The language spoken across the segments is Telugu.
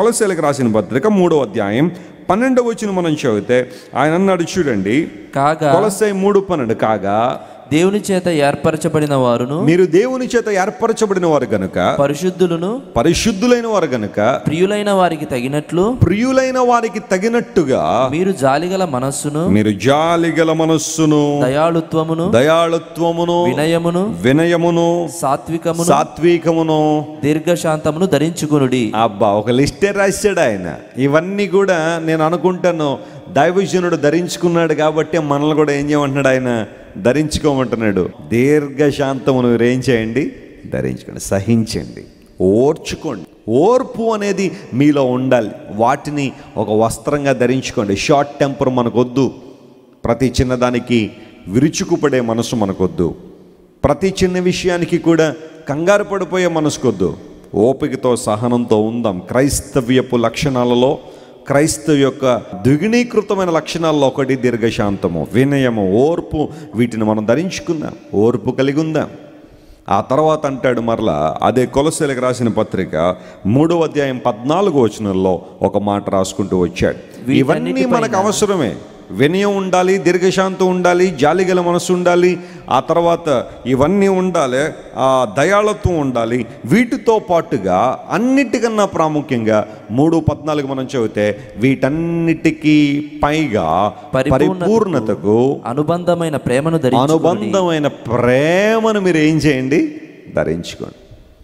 కొలసేలకు రాసిన పత్రిక మూడో అధ్యాయం పన్నెండవ వచ్చిన మనం చదివితే ఆయన అన్నాడు చూడండి కాగా కొలసై మూడు పన్నెండు కాగా దేవుని చేత ఏర్పరచబడిన వారును మీరు దేవుని చేత ఏర్పరచబడిన వారు గనుక పరిశుద్ధులను పరిశుద్ధులైన వారు గనుక ప్రియులైన వారికి తగినట్లు ప్రియులైన వారికి తగినట్టుగా మీరు జాలిగల మనస్సును మీరు జాలిగల మనస్సును దయాళుత్వమును దయాళుత్వమును వినయమును వినయమును సాత్వికమును సాత్వికమును దీర్ఘశాంతమును ధరించుకునుడి అబ్బా ఒక లిస్టే రాశాడు ఆయన ఇవన్నీ కూడా నేను అనుకుంటాను దైవజనుడు ధరించుకున్నాడు కాబట్టి మనల్ని కూడా ఏం చేయమంటున్నాడు ఆయన ధరించుకోమంటున్నాడు దీర్ఘశాంతమును మీరు ఏం చేయండి ధరించుకోండి సహించండి ఓర్చుకోండి ఓర్పు అనేది మీలో ఉండాలి వాటిని ఒక వస్త్రంగా ధరించుకోండి షార్ట్ టెంపర్ మనకొద్దు ప్రతి చిన్నదానికి విరుచుకుపడే మనసు మనకొద్దు ప్రతి చిన్న విషయానికి కూడా కంగారు పడిపోయే మనసుకొద్దు ఓపికతో సహనంతో ఉందాం క్రైస్తవ్యపు లక్షణాలలో క్రైస్తవ యొక్క ద్విగుణీకృతమైన లక్షణాల్లో ఒకటి దీర్ఘశాంతము వినయము ఓర్పు వీటిని మనం ధరించుకుందాం ఓర్పు కలిగి ఉందాం ఆ తర్వాత అంటాడు మరలా అదే కొలసెలకు రాసిన పత్రిక మూడో అధ్యాయం పద్నాలుగో వచనంలో ఒక మాట రాసుకుంటూ వచ్చాడు ఇవన్నీ మనకు అవసరమే వినయం ఉండాలి దీర్ఘశాంతం ఉండాలి జాలిగల మనసు ఉండాలి ఆ తర్వాత ఇవన్నీ ఉండాలి ఆ దయాళత్వం ఉండాలి వీటితో పాటుగా అన్నిటికన్నా ప్రాముఖ్యంగా మూడు పద్నాలుగు మనం చదివితే వీటన్నిటికీ పైగా పరిపూర్ణతకు పరిపూర్ణతకు అనుబంధమైన ప్రేమను ధరించుకునుడి అనుబంధమైన ప్రేమను మీరు ఏం చేయండి ధరించుకోండి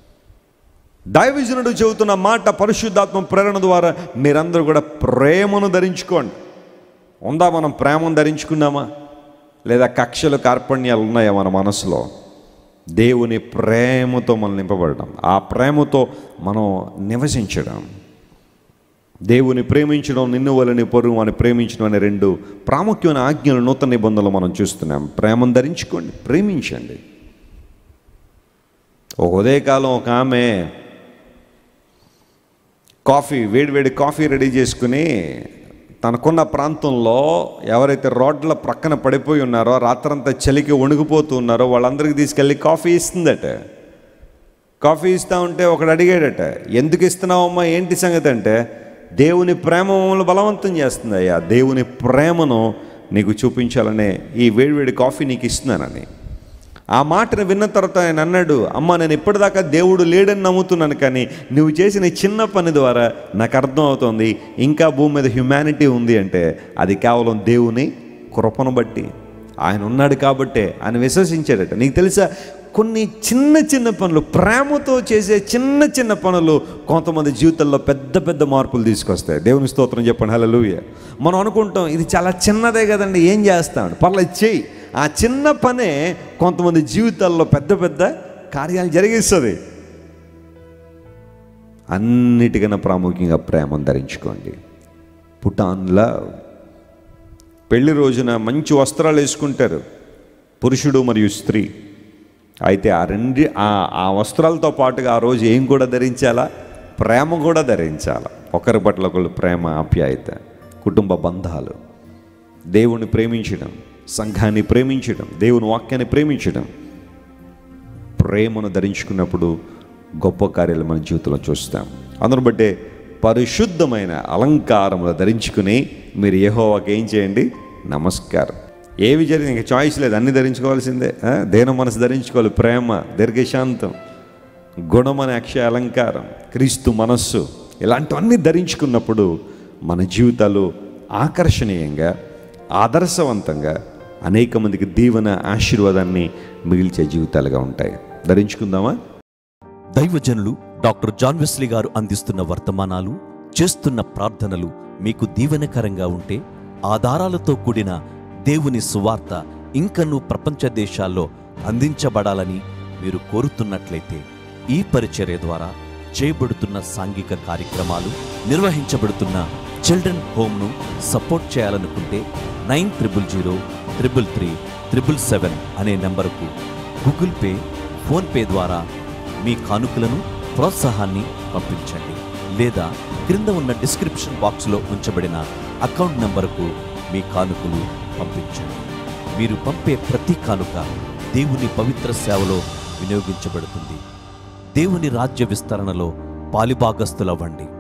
దైవజనుడు చెబుతున్న మాట పరిశుద్ధాత్మ ప్రేరణ ద్వారా మీరందరూ కూడా ప్రేమను ధరించుకోండి ఉందా మనం ప్రేమను ధరించుకున్నామా లేదా కక్షలు కార్పణ్యాలు ఉన్నాయా మన మనసులో దేవుని ప్రేమతో మనం నింపబడడం ఆ ప్రేమతో మనం నివసించడం దేవుని ప్రేమించడం నిన్ను వలని పొరుగు అని ప్రేమించడం అనే రెండు ప్రాముఖ్యమైన ఆజ్ఞలు నూతన నిబంధనలు మనం చూస్తున్నాం ప్రేమను ధరించుకోండి ప్రేమించండి ఒక ఉదయకాలం ఒక ఆమె కాఫీ వేడివేడి కాఫీ రెడీ చేసుకుని తనకున్న ప్రాంతంలో ఎవరైతే రోడ్ల ప్రక్కన పడిపోయి ఉన్నారో రాత్రంతా చలికి వణుకుపోతూ ఉన్నారో వాళ్ళందరికీ తీసుకెళ్ళి కాఫీ ఇస్తుందట కాఫీ ఇస్తా ఉంటే ఒకడు అడిగాడట ఎందుకు ఇస్తున్నావమ్మా ఏంటి సంగతి అంటే దేవుని ప్రేమ మమ్మల్ని బలవంతం చేస్తుంది అయ్యా దేవుని ప్రేమను నీకు చూపించాలనే ఈ వేడివేడి కాఫీ నీకు ఇస్తున్నానని ఆ మాటను విన్న తర్వాత ఆయన అన్నాడు అమ్మ నేను ఇప్పటిదాకా దేవుడు లేడని నమ్ముతున్నాను కానీ నువ్వు చేసిన ఈ చిన్న పని ద్వారా నాకు అర్థం అవుతుంది ఇంకా భూమి మీద హ్యుమానిటీ ఉంది అంటే అది కేవలం దేవుని కృపను బట్టి ఆయన ఉన్నాడు కాబట్టే ఆయన విశ్వసించాడట నీకు తెలుసా కొన్ని చిన్న చిన్న పనులు ప్రేమతో చేసే చిన్న చిన్న పనులు కొంతమంది జీవితంలో పెద్ద పెద్ద మార్పులు తీసుకొస్తాయి దేవుని స్తోత్రం చెప్పండి హల్లెలూయ మనం అనుకుంటాం ఇది చాలా చిన్నదే కదండి ఏం చేస్తాం పర్లేదు చెయ్యి ఆ చిన్న పనే కొంతమంది జీవితాల్లో పెద్ద పెద్ద కార్యాలు జరిగిస్తుంది అన్నిటికన్నా ప్రాముఖ్యంగా ప్రేమను ధరించుకోండి పుటాన్ లవ్ పెళ్లి రోజున మంచి వస్త్రాలు వేసుకుంటారు పురుషుడు మరియు స్త్రీ అయితే ఆ రెండు ఆ ఆ వస్త్రాలతో పాటుగా ఆ రోజు ఏం కూడా ధరించాలా ప్రేమ కూడా ధరించాలా ఒకరి పట్ల ఒకరు ప్రేమ ఆప్యాయత కుటుంబ బంధాలు దేవుని ప్రేమించడం సంఘాన్ని ప్రేమించడం దేవుని వాక్యాన్ని ప్రేమించడం ప్రేమను ధరించుకున్నప్పుడు గొప్ప కార్యాలు మన జీవితంలో చూస్తాం అందును బట్టే పరిశుద్ధమైన అలంకారములు ధరించుకుని మీరు యెహోవాకి ఏం చేయండి నమస్కారం ఏవి జరిగింది ఇంకా చాయిస్ లేదు అన్ని ధరించుకోవాల్సిందే ఆ? దేన మనసు ధరించుకోవాలి ప్రేమ దీర్ఘశాంతం గుణం అనే అక్షయ అలంకారం క్రీస్తు మనస్సు ఇలాంటివన్నీ ధరించుకున్నప్పుడు మన జీవితాలు ఆకర్షణీయంగా ఆదర్శవంతంగా అనేక మందికి దీవెన ఆశీర్వాదాన్ని మిగిల్చే జీవితాలుగా ఉంటాయి ధరించుకుందామా దైవజనులు డాక్టర్ జాన్ వెస్లీ గారు అందిస్తున్న వర్తమానాలు చేస్తున్న ప్రార్థనలు మీకు దీవెనకరంగా ఉంటే ఆధారాలతో కూడిన దేవుని సువార్త ఇంకనూ ప్రపంచ దేశాల్లో అందించబడాలని మీరు కోరుతున్నట్లయితే ఈ పరిచర్య ద్వారా చేయబడుతున్న సాంఘిక కార్యక్రమాలు నిర్వహించబడుతున్న చిల్డ్రన్ హోమ్ను సపోర్ట్ చేయాలనుకుంటే nine triple zero triple three triple seven అనే నెంబరుకు గూగుల్ పే ఫోన్పే ద్వారా మీ కానుకలను ప్రోత్సాహాన్ని పంపించండి లేదా క్రింద ఉన్న డిస్క్రిప్షన్ బాక్స్లో ఉంచబడిన అకౌంట్ నంబరుకు మీ కానుకలు పంపించండి మీరు పంపే ప్రతి కానుక దేవుని పవిత్ర సేవలో వినియోగించబడుతుంది దేవుని రాజ్య విస్తరణలో పాలిభాగస్తులవ్వండి